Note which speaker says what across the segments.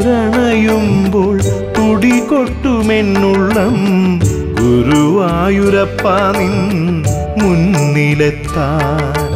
Speaker 1: ഗുരുവായൂരണയുമ്പോൾ തുടികൊട്ടുമെന്നുള്ളം ഗുരുവായൂരപ്പ നിൻ മുന്നിലെത്താൻ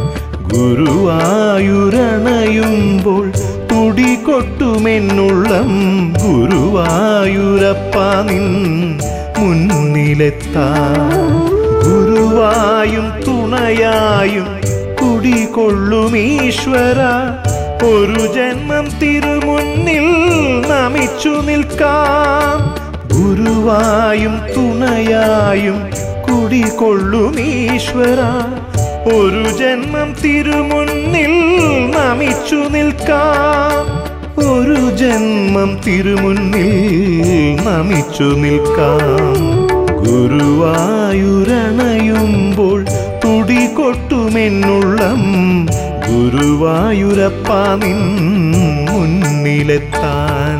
Speaker 1: ഗുരുവായൂരണയുമ്പോൾ തുടികൊട്ടുമെന്നുള്ളം ഗുരുവായൂരപ്പ നിൻ മുന്നിലെത്താൻ ഗുരുവായും തുണയായും കുടികൊള്ളുമീശ്വര ഒരു ജന്മം തിരുമുന്നിൽ നമിച്ചു നിൽക്കാം ഗുരുവായും തുണയായും കുടികൊള്ളുമീശ്വര ഒരു ജന്മം തിരുമുന്നിൽ നമിച്ചു നിൽക്കാം ഒരു ജന്മം തിരുമുന്നിൽ നമിച്ചു നിൽക്കാം ഗുരുവായൂരണയുമ്പോൾ തുടികൊട്ടുമെന്നുള്ളം ഗുരുവായൂരപ്പ നിൻ മുന്നിലെത്താൻ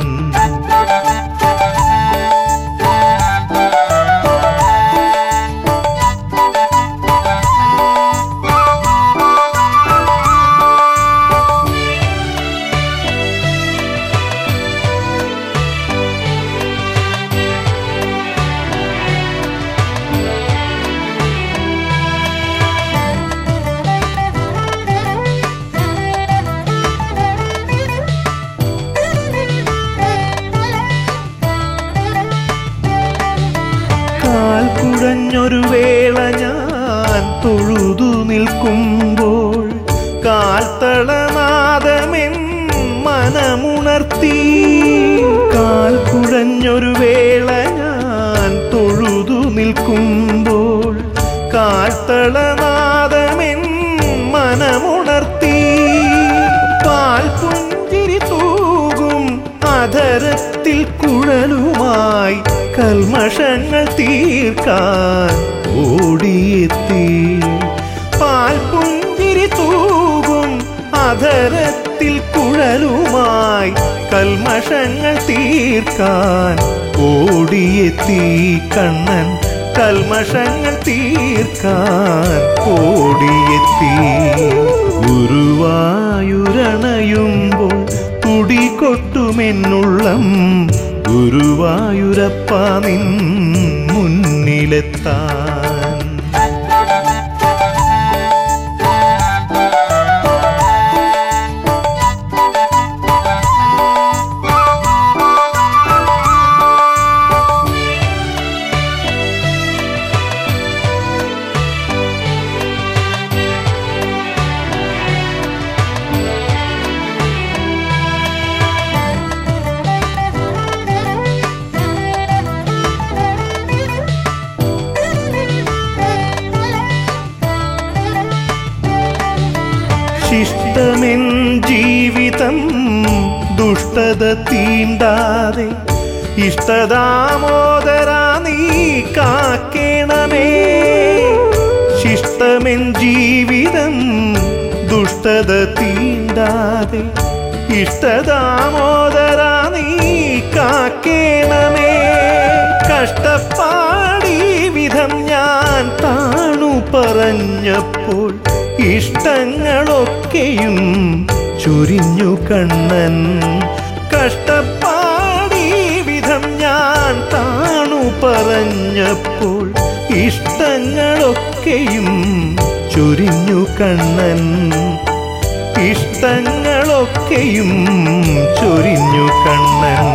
Speaker 1: കാൽ കുഴഞ്ഞൊരു വേള ഞാൻ തൊഴുതു നിൽക്കുമ്പോൾ കാൽ തളനാദമെൻ മനമുണർത്തി കാൽ കുഴഞ്ഞൊരു വേള ഞാൻ തൊഴുതു നിൽക്കുമ്പോൾ കാൽ തളനാദമെൻ മനമുണർത്തി പാൽ പുഞ്ചിരി തൂകും അധരത്തിൽ കുഴലുമായി കൽമഷങ്ങൾ തീർക്കാൻ ഓടിയെത്തി പാൽ പുഞ്ചിരി തൂകും അധരത്തിൽ കുഴലുമായി കൽമഷങ്ങൾ തീർക്കാൻ ഓടിയെത്തി കണ്ണൻ കൽമഷങ്ങൾ തീർക്കാൻ ഓടിയെത്തി ഗുരുവായൂരണയുമ്പോൾ തുടികൊട്ടുമെന്നുള്ളം ഗുരുവായൂരപ്പ നിൻ മുന്നിലെത്താൻ ശിഷ്ടമെൻ ജീവിതം ദുഷ്ടത തീണ്ടാതെ ഇഷ്ടദാമോദരാ നീ കാക്കേണമേ ശിഷ്ടമെൻ ജീവിതം ദുഷ്ടത തീണ്ടാതെ ഇഷ്ടദാമോദരാ നീ കാക്കേണമേ കഷ്ടപ്പാടി വിധം ഞാൻ താണു പറഞ്ഞപ്പോൾ ഇഷ്ടങ്ങളൊക്കെയും ചുരിഞ്ഞു കണ്ണൻ കഷ്ടപ്പാടി വിധം ഞാൻ താണു പറഞ്ഞപ്പോൾ ഇഷ്ടങ്ങളൊക്കെയും ചുരിഞ്ഞു കണ്ണൻ ഇഷ്ടങ്ങളൊക്കെയും ചൊരിഞ്ഞു കണ്ണൻ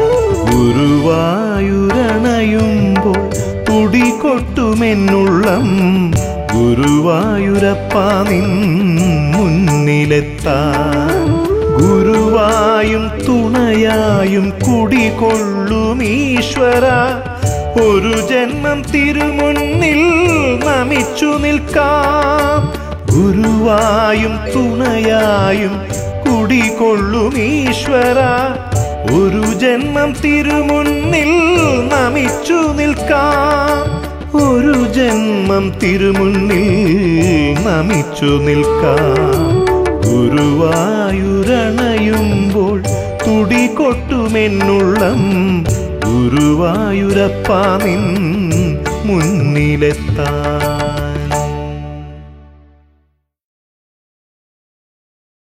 Speaker 1: ഗുരുവായൂരണയുമ്പോൾ തുടികൊട്ടുമെന്നുള്ളം ഗുരുവായൂരപ്പ നിൻ മുന്നിലെത്താൻ ഗുരുവായും തുണയായും കുടികൊള്ളും ഈശ്വര ഒരു ജന്മം തിരുമുന്നിൽ നമിച്ചു നിൽക്കാം ഗുരുവായും തുണയായും കുടികൊള്ളും ഈശ്വര ഒരു ജന്മം തിരുമുന്നിൽ നമിച്ചു നിൽക്കാം ഒരു ജന്മം തിരുമുന്നിൽ നമിച്ചു നിൽക്കാം ഗുരുവായൂരണയുമ്പോൾ തുടികൊട്ടുമെന്നുള്ളം ഗുരുവായൂരപ്പ നിൻ മുന്നിലെത്താം